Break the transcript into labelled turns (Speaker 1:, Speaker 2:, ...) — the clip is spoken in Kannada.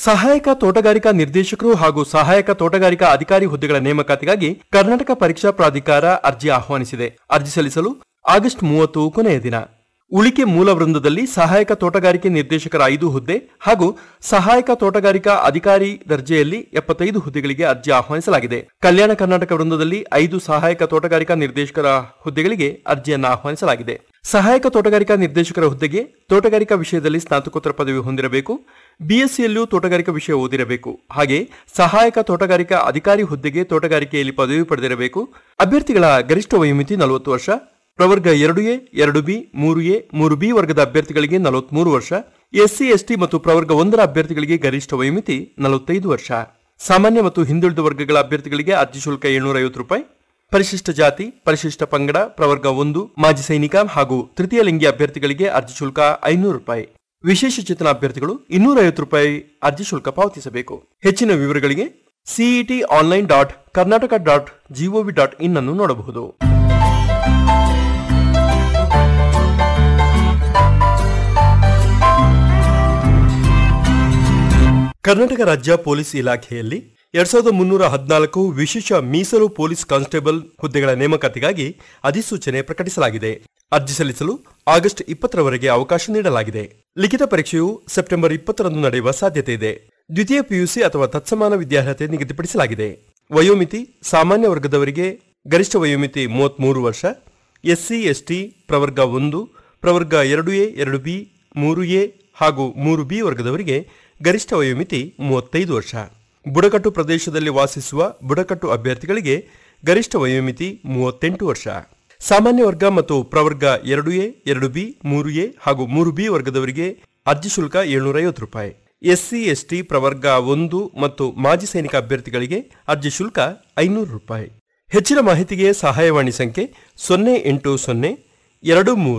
Speaker 1: ಸಹಾಯಕ ತೋಟಗಾರಿಕಾ ನಿರ್ದೇಶಕರು ಹಾಗೂ ಸಹಾಯಕ ತೋಟಗಾರಿಕಾ ಅಧಿಕಾರಿ ಹುದ್ದೆಗಳ ನೇಮಕಾತಿಗಾಗಿ ಕರ್ನಾಟಕ ಪರೀಕ್ಷಾ ಪ್ರಾಧಿಕಾರ ಅರ್ಜಿ ಆಹ್ವಾನಿಸಿದೆ ಅರ್ಜಿ ಸಲ್ಲಿಸಲು ಆಗಸ್ಟ್ ಮೂವತ್ತು ಕೊನೆಯ ದಿನ ಉಳಿಕೆ ಮೂಲ ವೃಂದದಲ್ಲಿ ಸಹಾಯಕ ತೋಟಗಾರಿಕೆ ನಿರ್ದೇಶಕರ ಐದು ಹುದ್ದೆ ಹಾಗೂ ಸಹಾಯಕ ತೋಟಗಾರಿಕಾ ಅಧಿಕಾರಿ ದರ್ಜೆಯಲ್ಲಿ ಎಪ್ಪತ್ತೈದು ಹುದ್ದೆಗಳಿಗೆ ಅರ್ಜಿ ಆಹ್ವಾನಿಸಲಾಗಿದೆ ಕಲ್ಯಾಣ ಕರ್ನಾಟಕ ವೃಂದದಲ್ಲಿ ಐದು ಸಹಾಯಕ ತೋಟಗಾರಿಕಾ ನಿರ್ದೇಶಕರ ಹುದ್ದೆಗಳಿಗೆ ಅರ್ಜಿಯನ್ನು ಆಹ್ವಾನಿಸಲಾಗಿದೆ ಸಹಾಯಕ ತೋಟಗಾರಿಕಾ ನಿರ್ದೇಶಕರ ಹುದ್ದೆಗೆ ತೋಟಗಾರಿಕಾ ವಿಷಯದಲ್ಲಿ ಸ್ನಾತಕೋತ್ತರ ಪದವಿ ಹೊಂದಿರಬೇಕು ಬಿಎಸ್ಸಿಯಲ್ಲೂ ತೋಟಗಾರಿಕಾ ವಿಷಯ ಓದಿರಬೇಕು ಹಾಗೆ ಸಹಾಯಕ ತೋಟಗಾರಿಕಾ ಅಧಿಕಾರಿ ಹುದ್ದೆಗೆ ತೋಟಗಾರಿಕೆಯಲ್ಲಿ ಪದವಿ ಪಡೆದಿರಬೇಕು ಅಭ್ಯರ್ಥಿಗಳ ಗರಿಷ್ಠ ವಯೋಮಿತಿ ನಲವತ್ತು ವರ್ಷ ಪ್ರವರ್ಗ ಎರಡು ಎ ಎರಡು ಬಿ ಮೂರು ಎ ಮೂರು ಬಿ ವರ್ಗದ ಅಭ್ಯರ್ಥಿಗಳಿಗೆ ನಲವತ್ಮೂರು ವರ್ಷ ಎಸ್ಸಿ ಎಸ್ಟಿ ಮತ್ತು ಪ್ರವರ್ಗ ಒಂದರ ಅಭ್ಯರ್ಥಿಗಳಿಗೆ ಗರಿಷ್ಠ ವಯೋಮಿತಿ ನಲವತ್ತೈದು ವರ್ಷ ಸಾಮಾನ್ಯ ಮತ್ತು ಹಿಂದುಳಿದ ವರ್ಗಗಳ ಅಭ್ಯರ್ಥಿಗಳಿಗೆ ಅರ್ಜಿ ಶುಲ್ಕ ಏಳ್ನೂರ ಐವತ್ತು ರೂಪಾಯಿ ಪರಿಶಿಷ್ಟ ಜಾತಿ ಪರಿಶಿಷ್ಟ ಪಂಗಡ ಪ್ರವರ್ಗ ಒಂದು ಮಾಜಿ ಸೈನಿಕ ಹಾಗೂ ತೃತೀಯ ಲಿಂಗಿ ಅಭ್ಯರ್ಥಿಗಳಿಗೆ ಅರ್ಜಿ ಶುಲ್ಕ ಐನೂರು ರೂಪಾಯಿ ವಿಶೇಷ ಚೇತನ ಅಭ್ಯರ್ಥಿಗಳು ಇನ್ನೂರ ಐವತ್ತು ರೂಪಾಯಿ ಅರ್ಜಿ ಶುಲ್ಕ ಪಾವತಿಸಬೇಕು ಹೆಚ್ಚಿನ ವಿವರಗಳಿಗೆ CET online dot Karnataka dot GOV dot in ಅನ್ನು ನೋಡಬಹುದು ಕರ್ನಾಟಕ ರಾಜ್ಯ ಪೊಲೀಸ್ ಇಲಾಖೆಯಲ್ಲಿ ಎರಡ್ ಸಾವಿರದ ಮುನ್ನೂರ ಹದಿನಾಲ್ಕು ವಿಶೇಷ ಮೀಸಲು ಪೊಲೀಸ್ ಕಾನ್ಸ್ಟೇಬಲ್ ಹುದ್ದೆಗಳ ನೇಮಕಾತಿಗಾಗಿ ಅಧಿಸೂಚನೆ ಪ್ರಕಟಿಸಲಾಗಿದೆ ಅರ್ಜಿ ಸಲ್ಲಿಸಲು ಆಗಸ್ಟ್ ಇಪ್ಪತ್ತರವರೆಗೆ ಅವಕಾಶ ನೀಡಲಾಗಿದೆ ಲಿಖಿತ ಪರೀಕ್ಷೆಯು ಸೆಪ್ಟೆಂಬರ್ ಇಪ್ಪತ್ತರಂದು ನಡೆಯುವ ಸಾಧ್ಯತೆ ಇದೆ ದ್ವಿತೀಯ ಪಿಯುಸಿ ಅಥವಾ ತತ್ಸಮಾನ ವಿದ್ಯಾರ್ಹತೆ ನಿಗದಿಪಡಿಸಲಾಗಿದೆ ವಯೋಮಿತಿ ಸಾಮಾನ್ಯ ವರ್ಗದವರಿಗೆ ಗರಿಷ್ಠ ವಯೋಮಿತಿ ಮೂವತ್ಮೂರು ವರ್ಷ ಎಸ್ಸಿ ಎಸ್ಟಿ ಪ್ರವರ್ಗ ಒಂದು ಪ್ರವರ್ಗ ಎರಡು ಎ ಎರಡು ಬಿ ಮೂರು ಎ ಹಾಗೂ ಮೂರು ಬಿ ವರ್ಗದವರಿಗೆ ಗರಿಷ್ಠ ವಯೋಮಿತಿ ಮೂವತ್ತೈದು ವರ್ಷ ಬುಡಕಟ್ಟು ಪ್ರದೇಶದಲ್ಲಿ ವಾಸಿಸುವ ಬುಡಕಟ್ಟು ಅಭ್ಯರ್ಥಿಗಳಿಗೆ ಗರಿಷ್ಠ ವಯೋಮಿತಿ ಮೂವತ್ತೆಂಟು ವರ್ಷ ಸಾಮಾನ್ಯ ವರ್ಗ ಮತ್ತು ಪ್ರವರ್ಗ ಎರಡು ಎ ಎರಡು ಬಿ ಮೂರು ಎ ಹಾಗೂ ಮೂರು ಬಿ ವರ್ಗದವರಿಗೆ ಅರ್ಜಿ ಶುಲ್ಕ ಏಳ್ನೂರ ಐವತ್ತು ರೂಪಾಯಿ ಎಸ್ಸಿ ಎಸ್ಟಿ ಪ್ರವರ್ಗ ಒಂದು ಮತ್ತು ಮಾಜಿ ಸೈನಿಕ ಅಭ್ಯರ್ಥಿಗಳಿಗೆ ಅರ್ಜಿ ಶುಲ್ಕ ಐನೂರು ರೂಪಾಯಿ ಹೆಚ್ಚಿನ ಮಾಹಿತಿಗೆ ಸಹಾಯವಾಣಿ ಸಂಖ್ಯೆ ಸೊನ್ನೆ ಎಂಟು ಸೊನ್ನೆ ಎರಡು ಮೂರು